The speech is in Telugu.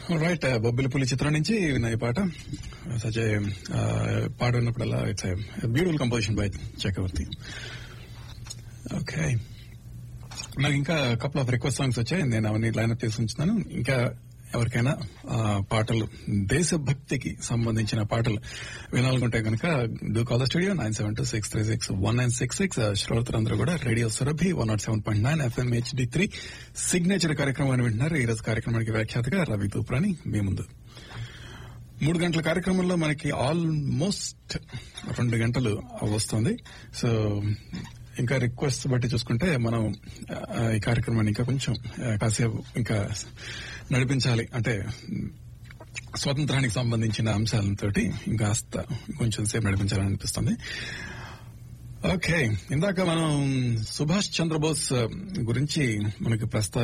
రైట్ బొబ్బిలిపులి చిత్రం నుంచి విన్న ఈ పాట సచ్ పాట విన్నప్పుడల్లా it's beautiful composition by Chakravarthy okay నాకు ఇంకా కపుల్ ఆఫ్ రిక్వెస్ట్ సాంగ్స్ వచ్చాయి నేను అవన్నీ లైన్ తీసి ఉంచుతాను ఇంకా ఎవరికైనా ఆ, పాటలు దేశభక్తికి సంబంధించిన పాటలు వినాలనుకుంటే కనుక do call the studio nine seven two six three six one nine six six శ్రోతలందరూ కూడా radio Surabhi one naught seven point nine FM HD three signature కార్యక్రమాన్ని వింటున్నారు ఈ రోజు కార్యక్రమానికి వ్యాఖ్యాతగా రవి తూప్రాని మీ ముందు మూడు గంటల కార్యక్రమంలో మనకి ఆల్మోస్ట్ రెండు గంటలు వస్తుంది సో ఇంకా రిక్వెస్ట్ బట్టి చూసుకుంటే మనం ఆ, ఈ కార్యక్రమాన్ని ఇంకా కొంచెం ఆ, కాసేపు ఇంకా నడిపించాలి అంటే స్వాతంత్రానికి సంబంధించిన అంశాలతోటి ఇంకాస్త కొంచెం సేపు నడిపించాలని అనిపిస్తుంది ఓకే ఇందాక మనం సుభాష్ చంద్రబోస్ గురించి మనకి ప్రస్తా